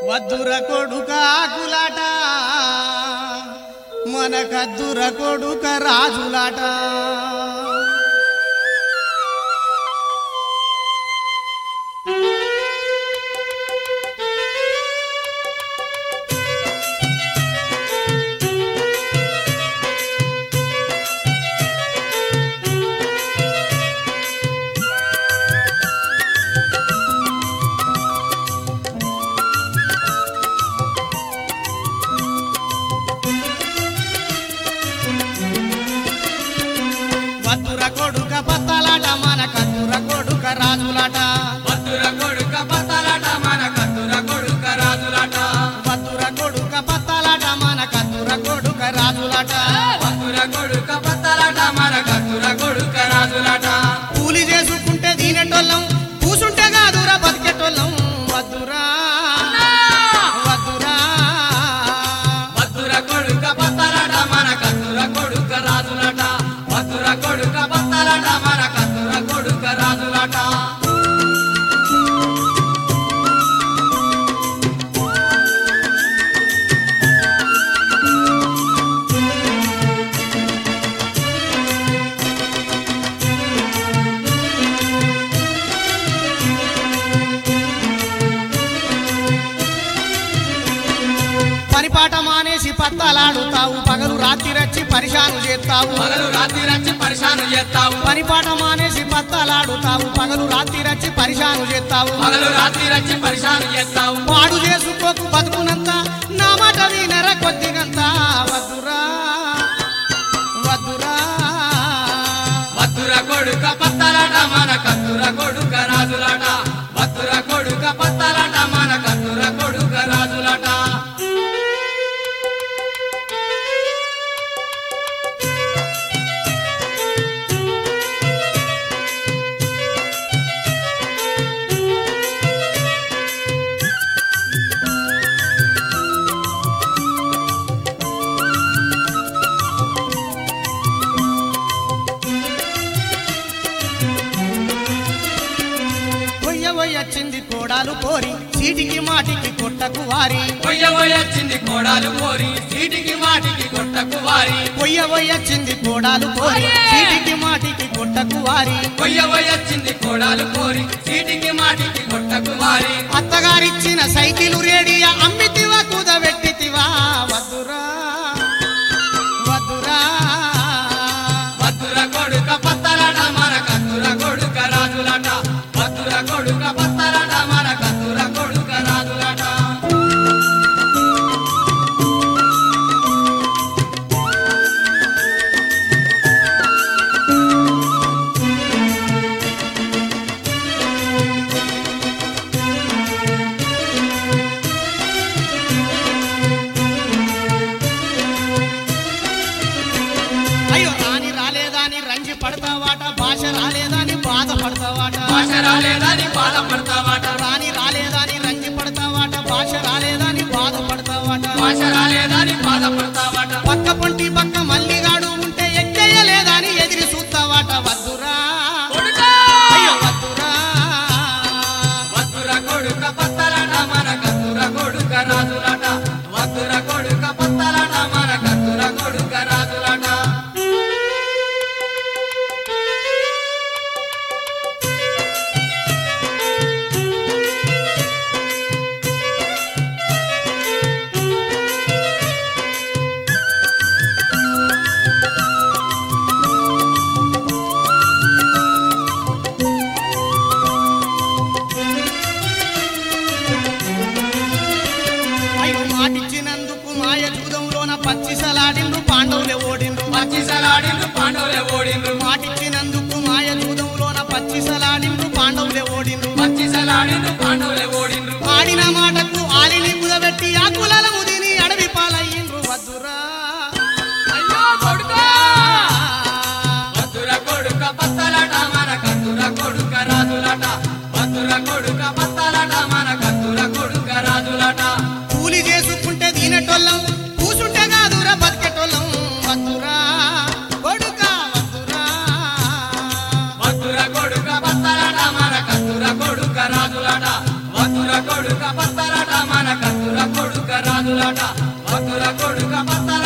వద్దుర కొడుక ఆకులాట మన కద్దుర కొడుక రాజులాట వద్దుర కొడుక బత్తలాట మన కద్దుర కొడుక రాజులాట భద్ర కొడుక బత్తలాట మన కత్తుర కొడుక రాజులాట వద్దుర కొడుక బత్తలాట మన కద్దుర కొడుక రాజులాట భద్ర కొడుక బత్తలాట మన కత్తుర కొడుక రాజులాట కూలి చేసుకుంటే దీనెటోళ్ళం కూసుంటే కాదురా బతికెటోళ్ళం వద్దురా వద్దురా భద్ర కొడుక బత్తలాట మన కత్తుర కొడుక రాజులాట భద్ర కొడుక బత్తలాట మన కత్తుర కొడుక రాజులాట పనిపాట మానేసి పత్తలాడుతావు పగలు రాత్రి రచ్చి పరిశాను చేస్తావు పగలు రాత్రి రచ్చి పరిశాను చేస్తావు పనిపాట మానేసి పత్తలాడుతావు పగలు రాత్రి రచ్చి పరిశాను చేస్తావు పగలు రాత్రి రచ్చి పరిశాను చేస్తావు పాడు చేసుకోకు బతుకునంత నా మాట వినర కొద్దిగంత వద్దురా వద్దురా భద్ర కొడుక బత్తలాట మన కత్తుర కొడుక రాజులాట భద్ర కొడుక బత్తలాట మన కత్తుర కొడుక రాజులాట కొయ్య వచ్చింది కోడాలు కోరి చీటికి మాటికి కొట్టకు వారి కొయ్య వచ్చింది కోడాలు కోరి సీటికి మాటికి కొట్టకు వారి కొయ్య వచ్చింది కోడాలు కోరి చీటికి మాటికి కొట్టకు వారి కొయ్య వచ్చింది కోడాలు కోరి సీటికి మాటికి కొట్టకు వారి అత్తగారిచ్చిన సైకిలు రేడియా అమ్మితివా కుదబెట్టితివా వద్దురా వద్దురా భద్ర కొడుక పత్తలాట మన కత్తుర కొడుక రాజులాట భద్ర కొడుక పత్తలాట మన కత్తుర కొడుక రాజులాట అయ్యో రాని రాలేదాని రంజి పడతావాట భాష రాలేదాని బాధపడతావాట భాష రాలేదని బాధపడతావాట రాని రాలేదాని రంజి పడతావాట భాష రాలేదాని బాధపడతావాట భాష రాలేదని బాధపడతావాట పక్క పొంటి పక్క మల్లిగాడు ఉంటే ఎక్కేయలేదని ఎదిరి చూస్తావాట వద్దురా కొడుకా! అయ్యో వద్దురా వద్దుర కొడుక పత్తలాట మన కత్తుర కొడుక రాజులాట వద్దుర కొడుక పత్తలాట మన కత్తుర కొడుక రాజులాట అయ్యో మాటిచ్చినందుకు మాయ జూదంలోన పచ్చిసలాడిండ్రు పాండవులే ఓడిండ్రు పచ్చిసలాడిండ్రు పాండవులే ఓడిండ్రు మాటిచ్చినందుకు మాయ జూదంలోన పచ్చిసలాడిండ్రు పాండవులే ఓడిండ్రు పచ్చిసలాడిండ్రు పాండవులే ఓడిండ్రు ఆడిన మాటకు ఆలిని కుదబెట్టి ఆ కులాల ముదిని అడవి పాలయ్యిండ్రు వద్దురా అయ్యో కొడుకా! వద్దుర కొడుక పత్తలాట మన కత్తుర కొడుక రాజులాట వద్దుర కొడుక పత్తలాట మన కత్తుర కొడుక రాజులాట కూలి చేసుకుంటే దీనటోళ్ళం కూసుంటే కాదురా బతికెటోళ్ళం వద్దురా కొడుక వద్దురా వద్దుర కొడుక పత్తలాట మన కత్తుర కొడుక రాజులాట వద్దుర కొడుక పత్తలాట మన కత్తుర రాజులట భద్రుల కొడుక బత్తల